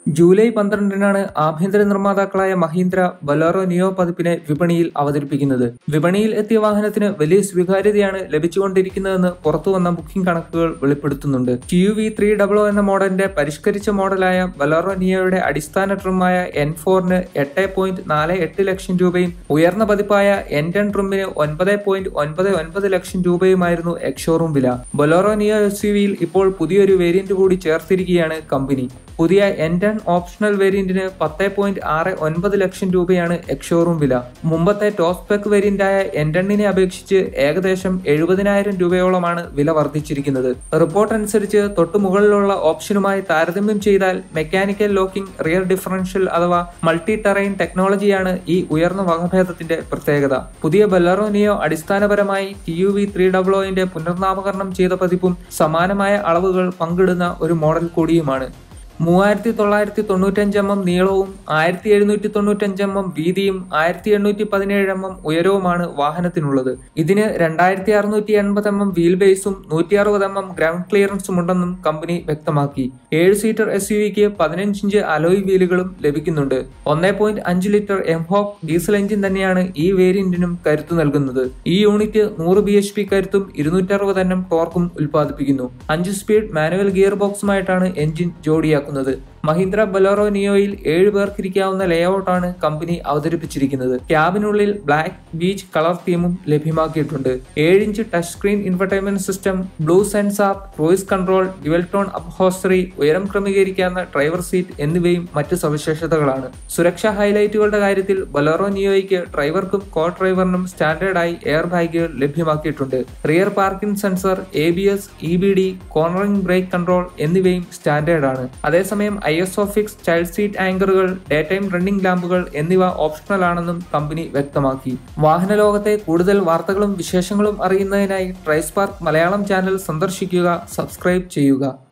July പന്ത്രണ്ടിനാണ് ആഭ്യന്തര നിർമ്മാതാക്കളായ Mahindra Bolero നിയോ പതിപ്പിനെ വിപണിയിൽ അവതരിപ്പിക്കുന്നത് വിപണിയിൽ എത്തിയ വാഹനത്തിന് വലിയ സ്വീകാര്യതയാണ് ലഭിച്ചുകൊണ്ടിരിക്കുന്നതെന്ന് പുറത്തുവന്ന ബുക്കിംഗ് കണക്കുകൾ വെളിപ്പെടുത്തുന്നുണ്ട് T U V three double o എന്ന മോഡലിന്റെ പരിഷ്കരിച്ച മോഡലായ ബൊലേറോ നിയോയുടെ അടിസ്ഥാന ട്രിമായ എൻ ഫോറിന് എട്ട് പോയിന്റ് നാല് എട്ട് ലക്ഷം രൂപയും ഉയർന്ന പതിപ്പായ എൻ ടെൻ ട്രിമിന് ഒൻപത് പോയിന്റ് ഒൻപത് ഒൻപത് ലക്ഷം രൂപയുമായിരുന്നു എക്സ്ഷോറൂം വില ബൊലേറോ നിയോ എസ് യു വിയിൽ ഇപ്പോൾ പുതിയൊരു വേരിയന്റ് കൂടി ചേർത്തിരിക്കുകയാണ് കമ്പനി പുതിയ എൻ ടെൻ ഓപ്ഷണൽ വേരിയന്റിന് പത്ത് പോയിന്റ് ആറ് ഒൻപത് ലക്ഷം രൂപയാണ് എക്സ്ഷോറൂം വില മുമ്പത്തെ ടോസ്പെക് വേരിയന്റായ എൻ ടെന്നിനെ അപേക്ഷിച്ച് ഏകദേശം എഴുപതിനായിരം രൂപയോളമാണ് വില വർദ്ധിച്ചിരിക്കുന്നത് റിപ്പോർട്ട് അനുസരിച്ച് തൊട്ടു മുകളിലുള്ള ഓപ്ഷനുമായി താരതമ്യം ചെയ്താൽ മെക്കാനിക്കൽ ലോക്കിംഗ് റിയർ ഡിഫറൻഷ്യൽ അഥവാ മൾട്ടി ടെറൈൻ ടെക്നോളജിയാണ് ഈ ഉയർന്ന വകഭേദത്തിന്റെ പ്രത്യേകത പുതിയ ബെല്ലറോ നിയോ അടിസ്ഥാനപരമായി ടി യു വി ത്രീ ഡബ്ലോയിന്റെ പുനർനാമകരണം ചെയ്ത പതിപ്പും സമാനമായ അളവുകൾ പങ്കിടുന്ന ഒരു മോഡൽ കൂടിയുമാണ് മൂവായിരത്തി തൊള്ളായിരത്തി തൊണ്ണൂറ്റഞ്ച് എം എം നീളവും ആയിരത്തി എഴുന്നൂറ്റി തൊണ്ണൂറ്റഞ്ച് എം എം വീതിയും ആയിരത്തി എണ്ണൂറ്റി പതിനേഴ് എം എം ഉയരവുമാണ് വാഹനത്തിനുള്ളത് ഇതിന് രണ്ടായിരത്തി അറുന്നൂറ്റി എൺപത് എം എം വീൽ ബേസും നൂറ്റി അറുപത് എം എം ഗ്രൗണ്ട് ക്ലിയറൻസും ഉണ്ടെന്നും കമ്പനി വ്യക്തമാക്കി ഏഴ് സീറ്റർ എസ് യു വിക്ക് പതിനഞ്ച് ഇഞ്ച് അലോയ് വീലുകളും ലഭിക്കുന്നുണ്ട് ഒന്നേ പോയിന്റ് അഞ്ച് ലിറ്റർ എംഹോക് ഡീസൽ എഞ്ചിൻ തന്നെയാണ് ഈ വേരിയന്റിനും കരുത്തു നൽകുന്നത് ഈ യൂണിറ്റ് നൂറ് ബി എച്ച് പി കരുത്തും ഇരുന്നൂറ്ററുപത് എണ്ണം ടോർക്കും ഉൽപ്പാദിപ്പിക്കുന്നു അഞ്ച് സ്പീഡ് മാനുവൽ ഗിയർ ബോക്സുമായിട്ടാണ് എഞ്ചിൻ ജോഡിയാക്കുന്നത് മഹീന്ദ്ര ബൊലോറോ നിയോയിൽ ഏഴ് പേർക്ക് ഇരിക്കാവുന്ന ലേഔട്ടാണ് കമ്പനി അവതരിപ്പിച്ചിരിക്കുന്നത് ക്യാബിനുള്ളിൽ ബ്ലാക്ക് ബീച്ച് കളർ തീമും ലഭ്യമാക്കിയിട്ടുണ്ട് ഏഴ് inch touch screen infotainment system Blue Sense app cruise control dual tone upholstery ഉയരം ക്രമീകരിക്കാവുന്ന ഡ്രൈവർ സീറ്റ് എന്നിവയും മറ്റ് സവിശേഷതകളാണ് സുരക്ഷാ ഹൈലൈറ്റുകളുടെ കാര്യത്തിൽ ബൊലോറോ നിയോയ്ക്ക് ഡ്രൈവർക്കും കോ ഡ്രൈവറിനും സ്റ്റാൻഡേർഡായി എയർ ബാഗുകൾ ലഭ്യമാക്കിയിട്ടുണ്ട് rear parking sensor A B S E B D cornering brake control എന്നിവയും സ്റ്റാൻഡേർഡ് ആണ് അതേസമയം I S O fix child seat ആങ്കറുകൾ ഡേ ടൈം റണ്ണിംഗ് ലാമ്പുകൾ എന്നിവ ഓപ്ഷണൽ ആണെന്നും കമ്പനി വ്യക്തമാക്കി വാഹന ലോകത്തെ കൂടുതൽ വാർത്തകളും വിശേഷങ്ങളും അറിയുന്നതിനായി ട്രൈസ്പാർക്ക് മലയാളം ചാനൽ സന്ദർശിക്കുക സബ്സ്ക്രൈബ് ചെയ്യുക